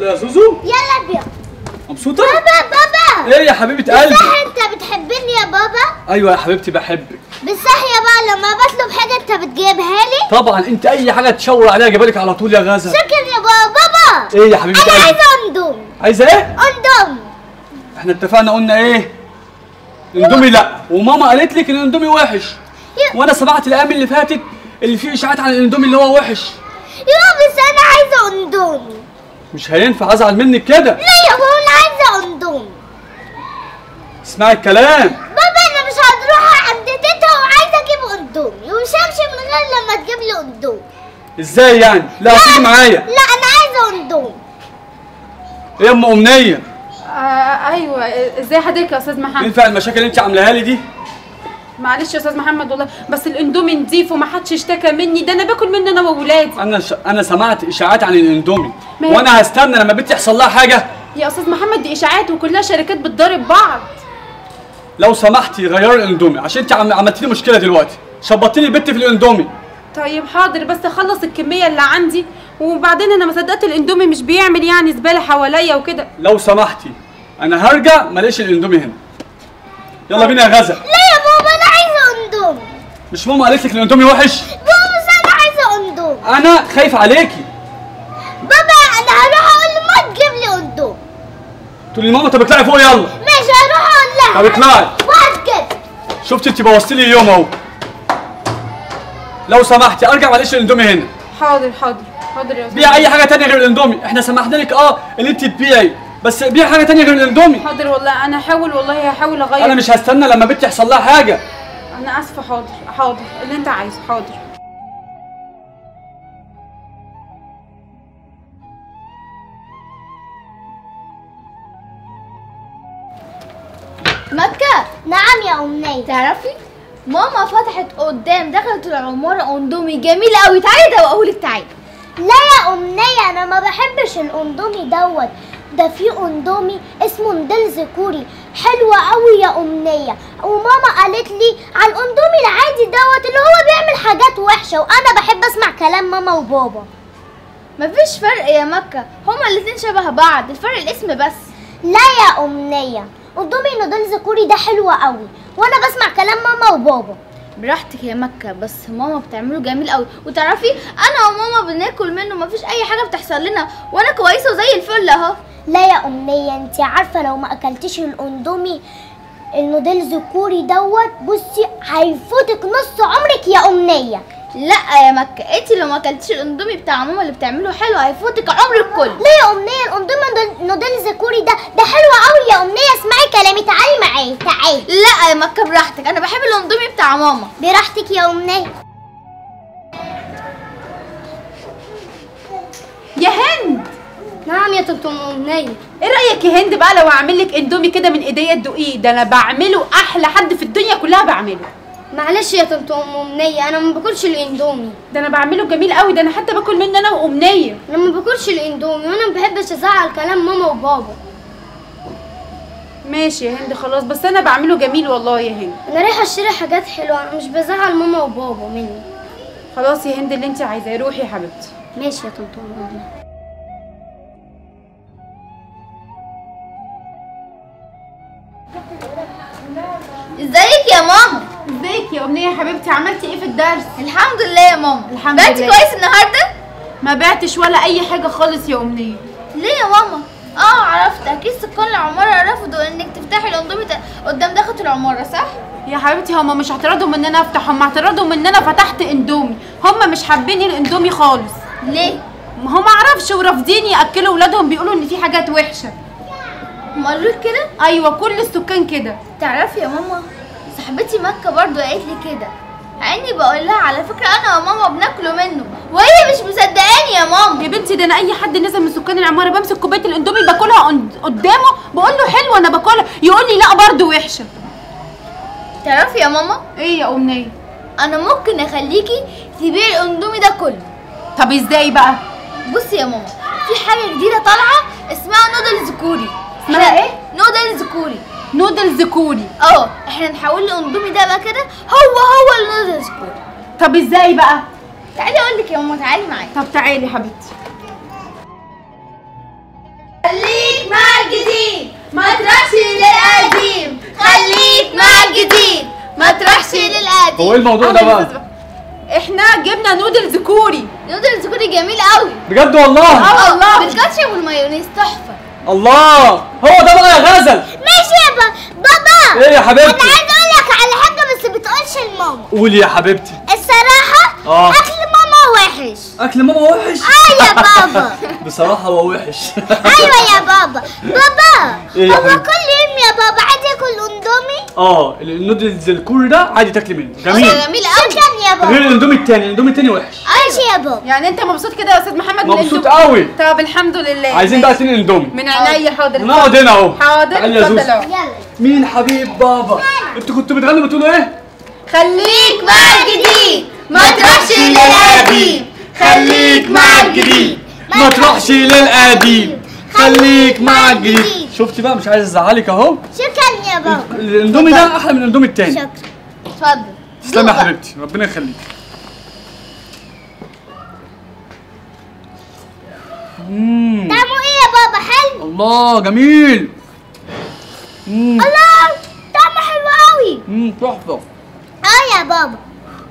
يلا يا زوزو يلا بينا مبسوطه بابا بابا ايه يا حبيبه قلبي صح انت بتحبني يا بابا ايوه يا حبيبتي بحبك بالصح يا بابا لما بطلب حاجه انت بتجيبها لي طبعا انت اي حاجه تشاور عليها اجيبها لك على طول يا غزه شكرا يا بابا بابا ايه يا حبيبه انا قلبي عايزه اندومي عايزه ايه اندومي احنا اتفقنا قلنا ايه اندومي لا وماما قالت لك ان الاندومي وحش يا- وانا سمعت الايام اللي فاتت اللي فيه اشاعات عن الاندومي اللي هو وحش يا بس انا عايزه اندومي مش هينفع ازعل منك كده لا يا بابا انا عايزه اندومي اسمعي الكلام بابا انا مش هتروح عند تيتا وعايزه اجيب اندومي ومش همشي من غير لما تجيب لي اندومي ازاي يعني لا هتيجي معايا لا انا عايزه اندومي ايه يا ام امنيه آه ايوه ازاي حضرتك يا استاذ محمد ينفع المشاكل اللي انت عاملاها لي دي معلش يا استاذ محمد والله بس الاندومي نضيف وما حدش اشتكى مني ده انا باكل منه انا واولادي انا ش... انا سمعت اشاعات عن الاندومي ما هي- وانا هستنى لما بنتي يحصل لها حاجه يا استاذ محمد دي اشاعات وكلها شركات بتضارب بعض لو سمحتي غيري الاندومي عشان انت عم... عملتي لي مشكله دلوقتي شبطتي لي بنتي في الاندومي طيب حاضر بس اخلص الكميه اللي عندي وبعدين انا ما صدقت الاندومي مش بيعمل يعني زباله حواليا وكده لو سمحتي انا هرجع ماليش الاندومي هنا يلا بينا يا غزه لا يا بابا انا عايزه اندومي مش ماما قالت لك الاندومي وحش بابا بس انا عايزه اندومي انا خايف عليكي بابا انا هروح اقول لما تجيب لي اندومي تقولي لماما طب اطلعي فوق يلا ماشي هروح اقول لها طب اطلعي. وهات كده شفتي انت بوظتي لي اليوم اهو لو سمحتي ارجع ماليش الاندومي هنا حاضر حاضر حاضر يا استاذ بيع اي حاجه تانية غير الاندومي احنا سمحنا لك اه ان انت تبيعي بس بيع حاجه تانية غير الاندومي حاضر والله انا هحاول والله هحاول اغير انا مش هستنى لما بنتي يحصل لها حاجه انا اسفه حاضر حاضر اللي انت عايزه حاضر مكة نعم يا أمنية تعرفي ماما فتحت قدام دخلت العمارة اندومي جميل قوي تعالي ادوقهولك تعالي لا يا أمنية أنا ما بحبش الأندومي دوت ده في أندومي اسمه ندلز كوري حلوة أوي يا أمنية وماما قالت لي على الأندومي العادي دوت اللي هو بيعمل حاجات وحشة وأنا بحب أسمع كلام ماما وبابا مفيش فرق يا مكة هما الاتنين شبه بعض الفرق الاسم بس لا يا أمنية أندومي نودلز كوري ده حلو أوي وأنا بسمع كلام ماما وبابا براحتك يا مكة بس ماما بتعمله جميل قوي وتعرفي انا وماما بناكل منه مفيش اي حاجة بتحصل لنا وانا كويسة وزي الفل اهو لا يا أمنية انت عارفة لو ما أكلتيش الأندومي النودلز كوري دوت بصي هيفوتك نص عمرك يا أمنية لا يا مكة انتي لو ما اكلتيش الاندومي بتاع ماما اللي بتعمله حلو هيفوتك عمرك كله لا يا أمنية الأندومي نودل- نودلز كوري ده ده حلو قوي يا أمنية اسمعي كلامي تعالي معايا تعالي لا يا مكة براحتك انا بحب الاندومي بتاع ماما براحتك يا أمنية يا هند نعم يا طنط أمنية ايه رايك يا هند بقى لو اعمل لك اندومي كده من ايديا تدوقيه ده انا بعمله احلى حد في الدنيا كلها بعمله معلش يا طنط أمنية أنا ما باكلش الأندومي ده انا بعمله جميل قوي ده انا حتى باكل منه انا وامنيه أنا ما باكلش الأندومي وأنا ما بحبش أزعل كلام ماما وبابا ماشي يا هند خلاص بس انا بعمله جميل والله يا هند أنا رايحة أشتري حاجات حلوة أنا مش بزعل ماما وبابا مني خلاص يا هند اللي انت عايزاه روحي يا حبيبتي ماشي يا طنط أمنية ازيك يا ماما ازيك يا امنيه يا حبيبتي عملتي ايه في الدرس الحمد لله يا ماما الحمد بقيتي لله. كويس النهارده ما بعتش ولا اي حاجه خالص يا امنيه ليه يا ماما اه عرفت اكيد سكان العماره رفضوا انك تفتحي الاندومي ت- قدام دخلة العماره صح يا حبيبتي هما مش اعترضوا من ان انا افتح هما اعترضوا من ان انا فتحت اندومي هما مش حابين الاندومي خالص ليه ما هما عرفش ورافضين ياكلوا اولادهم بيقولوا ان في حاجات وحشه هم قالوا لك كده ايوه كل السكان كده تعرفي يا ماما صاحبتي مكه برضو قالت لي كده عيني بقول لها على فكره انا وماما بناكله منه وهي مش مصدقاني يا ماما يا بنتي ده انا اي حد نزل من سكان العماره بمسك كوبايه الاندومي باكلها قد- قدامه بقول له حلوه انا باكلها يقول لي لا برضه وحشه تعرفي يا ماما ايه يا امنيه انا ممكن اخليكي تبيعي الاندومي ده كله طب ازاي بقى بصي يا ماما في حاجه جديده طالعه اسمها نودلز كوري اسمها إحنا- إيه؟ نودلز كوري نودلز كوري اه احنا نحول الاندومي ده بقى كده هو هو النودلز كوري طب ازاي بقى تعالي اقول لك يا ماما تعالي معايا طب تعالي يا حبيبتي هو ايه الموضوع ده بقى احنا جبنا نودلز كوري نودلز كوري جميل قوي بجد والله اه والله بالكاتشب والمايونيز تحفه الله هو ده بقى يا غزل ماشي يا بابا بابا ايه يا انا حبيبتي عايزه اقول لك على حاجه بس بتقولش لماما قولي يا حبيبتي الصراحه آه. اكل ماما وحش اكل ماما وحش اه يا بابا بصراحه هو وحش ايوه يا بابا بابا إيه يا هو حبيبي؟ كل يوم يا بابا عايز ياكل اندومي اه النودلز الكوري ده عادي تاكلي منه جميل جميل قوي شكرا يا بابا غير الاندومي التاني الاندومي التاني وحش ماشي يا بابا يعني انت مبسوط كده يا استاذ محمد من مبسوط الإندومي؟ قوي طب الحمد لله عايزين بقى ماشي. اتنين اندومي من عينيا حاضر نقعد هنا اهو حاضر تعالي يا اتفضل زوزو اهو يلا مين حبيب بابا انتوا كنتوا بتغنوا بتقولوا ايه خليك مع الجديد ما تروحش للقديم خليك مع الجديد ما تروحش للقديم خليك مع الجديد شفتي بقى مش عايز ازعلك اهو شكرا يا بابا الاندومي ده احلى من الاندومي التاني شكرا اتفضل تسلمي يا دوق. حبيبتي ربنا يخليك مم. طعمه ايه يا بابا حلو الله جميل مم. الله طعمه حلو قوي مم، تحفه اه يا بابا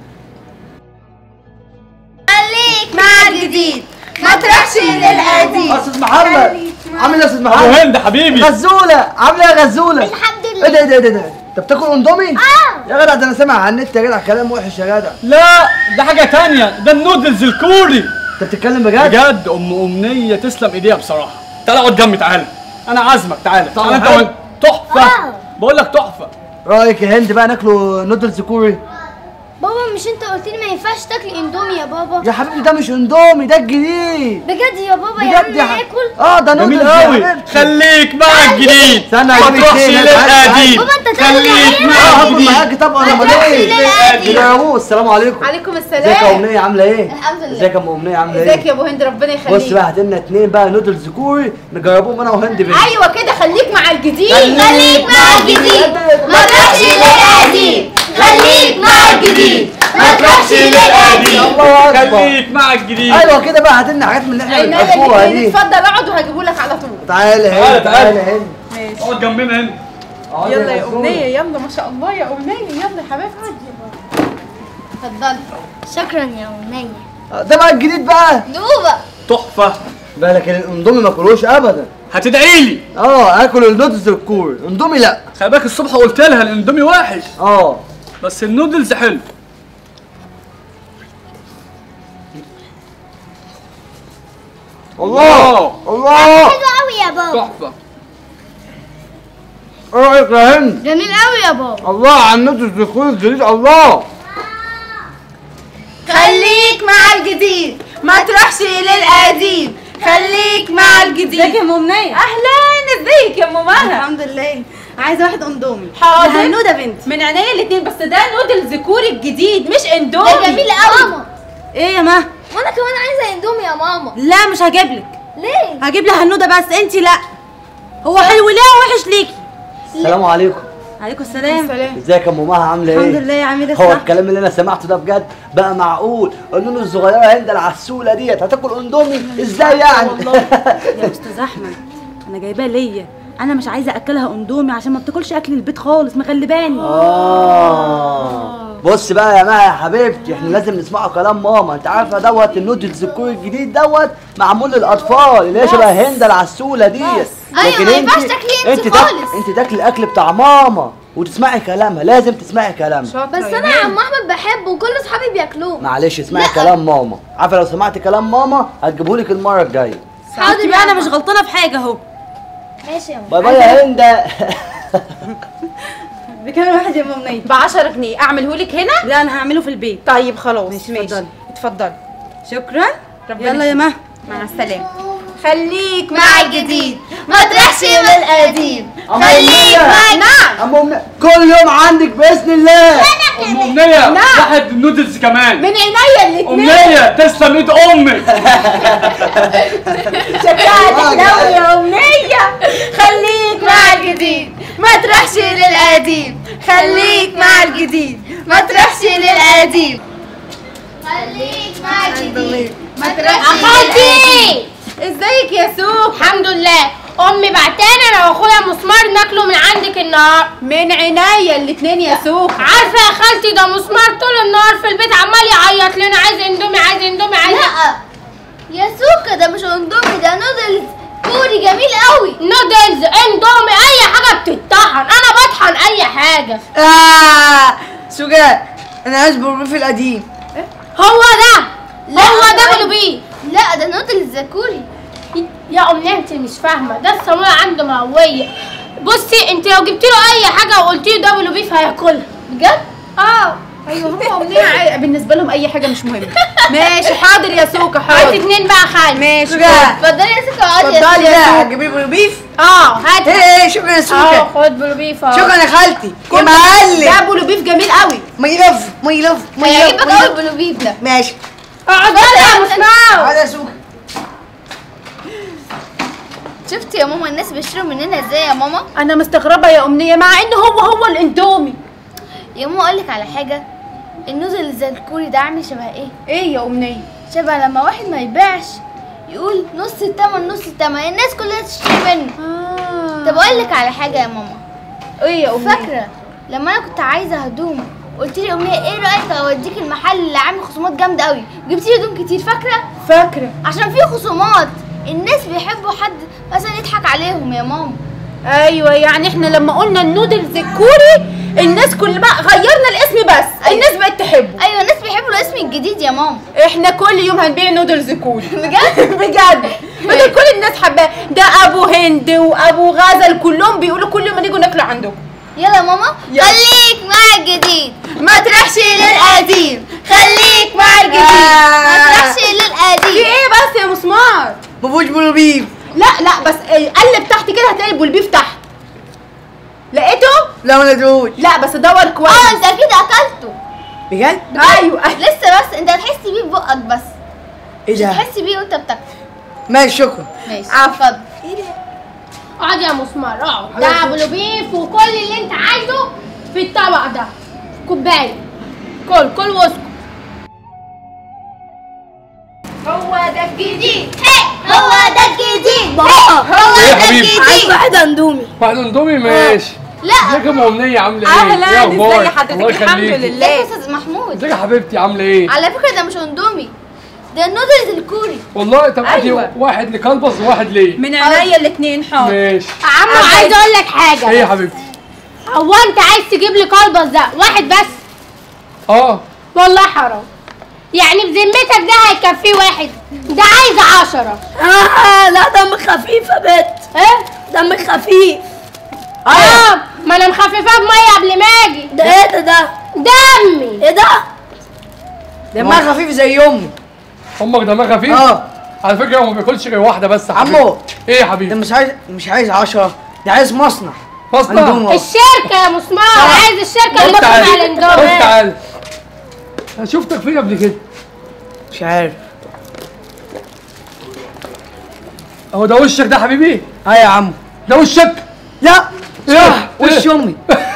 خليك مع الجديد ما تروحش للقديم استاذ محمد عامل ايه يا استاذ ابو محمد هند حبيبي غزوله عامله ايه يا غزوله الحمد ايه ده لله ايه ده ايه ده انت بتاكل اندومي اه يا جدع ده انا سامع على النت يا جدع كلام وحش يا جدع لا ده حاجه تانية ده النودلز الكوري انت بتتكلم بجد بجد ام امنيه تسلم ايديها بصراحه تعالى اقعد جنبي تعالى انا عازمك تعالى طبعا. تعالى انت وانت. تحفه آه. بقول لك تحفه رايك يا هند بقى ناكله نودلز كوري بابا مش انت قلت لي ما ينفعش تاكلي اندومي يا بابا يا حبيبي ده مش اندومي ده الجديد بجد يا بابا يا بجد عم يا حبيبي اكل اه ده نودلز جميل يا قوي حبيبتي. خليك مع الجديد استنى ما هجيب تروحش الشيء ده، تعالى، للقديم بابا انت تاكل خليك معايا؟ مع اه هاكل الجديد معاكي طبعا انا امال تروحش ايه للقديم. يا ابو السلام عليكم عليكم ازيك يا السلام امنيه عامله ايه الحمد لله. ازيك يا ام امنيه عامله ازيك ايه يا ابو هند ربنا بص يخليك بقى هات لنا اتنين بقى نودلز كوري نجربوهم انا وهند بنت ايوه كده خليك مع الجديد خليك مع الجديد ما تروحش للقديم خليك مع الجديد ما تروحش للقديم الله اكبر خليك مع الجديد ايوه كده بقى هات لنا حاجات من اللي احنا عينيا بنحبوها الاتنين دي اتفضل اقعد وهجيبه لك على طول تعالى تعالى، هند تعالى. تعالى هند ماشي اقعد جنبنا هنا اقعد يلا يا غزولة. امنيه يلا ما شاء الله يا امنيه يلا يا حبيبتي اتفضل شكرا يا امنيه ده بقى الجديد بقى دوبة تحفه بالك الاندومي ما اكلوش ابدا هتدعي لي اه اكل النودلز الكوري اندومي لا خلي بالك الصبح قلت لها الاندومي وحش اه بس النودلز حلو الله الله حلو قوي يا بابا تحفه ايه رايك يا هند جميل قوي يا بابا الله على النودلز الكوري الجديد الله خليك مع الجديد ما تروحش للقديم خليك مع الجديد ازيك يا ام امنيه اهلا ازيك يا ام مها الحمد لله عايزه واحد اندومي حاضر. هنوده بنت من عينيا الاتنين بس ده نودلز كوري الجديد مش اندومي ده جميل قوي ماما ايه يا ما وانا كمان عايزه اندومي يا ماما لا مش هجيب لك ليه هجيب لها هنوده بس انت لا هو حلو ليه وحش ليكي السلام عليكم عليكم السلام سلام ازيك يا ام مها عامله ايه الحمد لله يا عمي هو ده الكلام اللي انا سمعته ده بجد بقى معقول قالوا له الصغيره هند العسوله ديت هتاكل اندومي ازاي يعني يا استاذ احمد انا جايباه ليا انا مش عايزه اكلها اندومي عشان ما بتاكلش اكل البيت خالص مغلباني اه بص بقى يا مها يا حبيبتي احنا لازم نسمعوا كلام ماما انت عارفه دوت النودلز الكوري الجديد دوت معمول للاطفال اللي هي شبه هند العسوله ديت أيوة، ما ينفعش تاكلي انت انت خالص. انت تاكلي الاكل بتاع ماما وتسمعي كلامها لازم تسمعي كلامها بس انا يا عم احمد بحبه وكل اصحابي بياكلوه معلش اسمعي كلام ماما عارفه لو سمعتي كلام ماما هتجيبهولك المره الجايه حاضر بقى انا مش غلطانه في حاجه اهو ماشي يا باي باي يا هند بكام واحد يا ام امنيه ب 10 جنيه اعمله لك هنا لا انا هعمله في البيت طيب خلاص ماشي، ماشي اتفضلي. اتفضلي شكرا ربنا يلا يا يخليك. ما مع السلامه خليك مع الجديد ما تروحش للقديم أم خليك أمنية. مع نعم أم أمنية كل يوم عندك باذن الله ام امنيه واحد نودلز كمان من عينيا الاتنين امنيه تسلم ايد امك شكلها تحلوي يا امنيه خليك مع الجديد ما تروحش للقديم خليك مع الجديد ما تروحش للقديم خليك مع الجديد ما تروحش للقديم ازيك يا سوق الحمد لله امي بعتاني انا واخويا مسمار ناكله من عندك النهار من عينيا الاتنين يا سوق عارفه يا خالتي ده مسمار طول النهار في البيت عمال يعيط لنا عايز اندومي عايز اندومي عايز لا يا سوكا ده مش اندومي ده نودلز كوري جميل قوي نودلز اندومي اي حاجه بتطحن انا بطحن اي حاجه آه سوجا انا عايز بالرغيف القديم هو ده لا، هو ده أيوة. بلوبيه لا ده نودلز كوري يا امنيه انت مش فاهمه ده الصاموله عنده مهويه بصي انت لو جبت له اي حاجه وقلت له ده بلوبيه هياكلها بجد اه ايوه هو امنيه عا- بالنسبه لهم اي حاجه مش مهمه ماشي حاضر يا سوكا هات حاضر اتنين بقى خالي ماشي سوجا اتفضلي يا سوكا اقعدي يا اتفضلي سوكا. بقى هتجيبي بالرغيف اه هات ايه ايه شكرا يا اه سوجا خد بلوبيه اه شكرا يا خالتي يا ده معلم ابو لبيف جميل قوي ماي لاف ماي لاف ماي هيعجبك لاف قوي البلوبيف ده ماشي اقعد بقى يا مسمار تعالى يا سوجا شفتي يا ماما الناس بيشتروا مننا ازاي يا ماما انا مستغربه يا امنيه مع ان هو هو الاندومي يا ماما اقول لك على حاجه النودلز الكوري ده عامل شبه ايه ايه يا امنيه شبه لما واحد ما يبيعش يقول نص التمن نص التمن الناس كلها تشتري منه آه. طب اقول لك على حاجه يا ماما ايه يا امنيه فاكره لما انا كنت عايزه هدوم قلت لي امنيه ايه رايك اوديك المحل اللي عامل خصومات جامده قوي جبت لي هدوم كتير فاكره فاكره عشان في خصومات الناس بيحبوا حد مثلا يضحك عليهم يا ماما ايوه يعني احنا لما قلنا النودلز الكوري الناس كل بقى غيرنا الاسم بس الناس بقت تحبه ايوه الناس بيحبوا الاسم الجديد يا ماما احنا كل يوم هنبيع نودلز كوري بجد بجد بدل كل الناس حباه ده ابو هند وابو غزل كلهم بيقولوا كل يوم نيجوا ناكل عندكم يلا يا ماما يلا. خليك مع الجديد ما تروحش للقديم خليك مع الجديد ما تروحش في للقديم ايه بس يا مسمار مفيش بالرغيف لا لا بس آه، قلب تحت كده هتلاقي البولبيف تحت لقيته لا ما ندوش لا بس دور اه كويس انت اكيد اكلته بجد ايوه لسه بس انت هتحسي بيه ببقك بس ايه مش ده هتحسي بيه وانت بتاكل ماشي شكرا ماشي عفوا. اتفضل اقعد يا مسمار اقعد ده بلوبيف وكل اللي انت عايزه في الطبق ده كوبايه كل كل واسكت هو ده الجديد هو ده الجديد بابا هو ايه يا ده حبيبي؟ عايز الجديد واحد اندومي واحد اندومي ماشي لا ازيك يا ام امنيه عامله ايه؟ اهلا إيه ازي أخبارك؟ حضرتك الله الحمد يخليكي. ازيك لله يا استاذ محمود ازيك يا حبيبتي عامله ايه؟ على فكره ده مش اندومي ده النودلز الكوري والله طب ادي أيوة. واحد لكلبس وواحد ليه؟ من عينيا الاثنين حاضر ماشي عمو عايز اقول لك حاجه ايه يا حبيبتي؟ هو انت عايز تجيب لي كلبس ده واحد بس اه والله حرام يعني بذمتك ده هيكفيه واحد ده عايز عشرة آه لا دم خفيف يا بت ايه دم خفيف اه ما انا مخففاه بميه قبل ما اجي ده ايه ده ده دمي ايه ده دمها خفيف زي امي امك دمها خفيف؟ اه على فكره هو ما بياكلش غير واحده بس يا حبيبي. عمو. ايه يا ده حبيبي؟ مش عايز مش عايز 10 ده عايز مصنع مصنع عندهم الشركة يا مسمار عايز الشركة اللي خد تصنع تعالى خد الاندومي تعالى انا شفتك فين قبل كده؟ مش عارف هو ده وشك ده يا حبيبي؟ اه يا عمو ده وشك؟ لا إيه؟ صح وش إيه؟ امي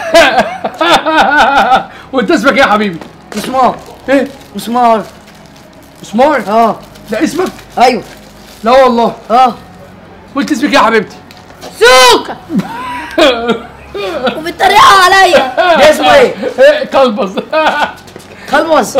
وانت اسمك ايه يا حبيبي؟ مسمار ايه؟ مسمار مسمار؟ اه ده اسمك؟ ايوه لا والله اه وانت اسمك ايه يا حبيبتي؟ سوكا وبيتريقوا عليا ده اسمه ايه؟ ايه كلبز خلبص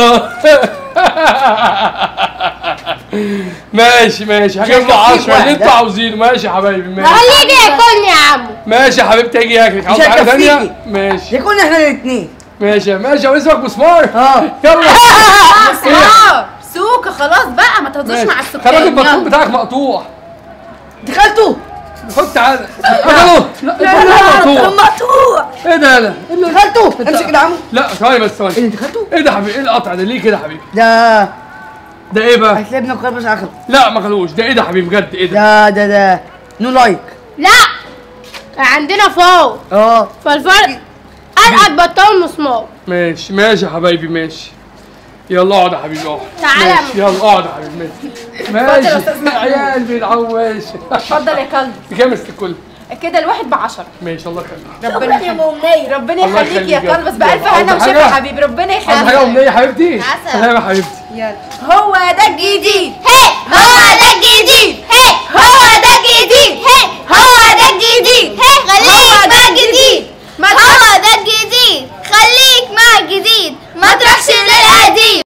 ماشي ماشي هجيب له 10 اللي واحد، انتوا ها؟ عاوزينه ماشي يا حبايبي ماشي خليه يجي ياكلني يا عمو ماشي يا حبيبتي اجي ياكلك عاوز مش حاجه هيكفيكي. ثانيه؟ ماشي يكون احنا الاثنين ماشي ماشي هو اسمك مسمار؟ اه يلا مسمار سوكا خلاص بقى ما تهزرش مع ماشي. خلي السكان البطلون يلا. بتاعك مقطوع دخلتوا خد تعالى لا لا لا مقطوع مقطوع ايه ده لا دخلتوا امسك ده عمو لا ثواني بس ثواني اللي دخلتوا ايه ده يا حبيبي ايه القطع ده ليه كده يا حبيبي ده ده ايه بقى هتلاقي ابنك خلبص اخر لا ما خلوش ده ايه ده يا حبيبي بجد ايه ده ده ده ده نو لايك لا عندنا فوق اه فالفرق ألقط بطال مسمار ماشي ماشي يا حبايبي ماشي يلا اقعد يا حبيبي اقعد تعالى يا ماشي يلا اقعد يا حبيبي ماشي اتفضل يا أستاذ ماشي عيال بيلعبوا ماشي اتفضل يا كلب بكام الكل كده الواحد بعشرة ماشي الله يخليك ربنا يا يخليك أمنية ربنا الله يخليك يا يخليك. كلب بس بألف يلا، هنا عاوزة وشفا يا حاجة؟ حبيبي ربنا عايز حاجه يخليك امنيه يا حبيبتي عسل. سلام يا حبيبتي يلا هو ده الجديد هو ده الجديد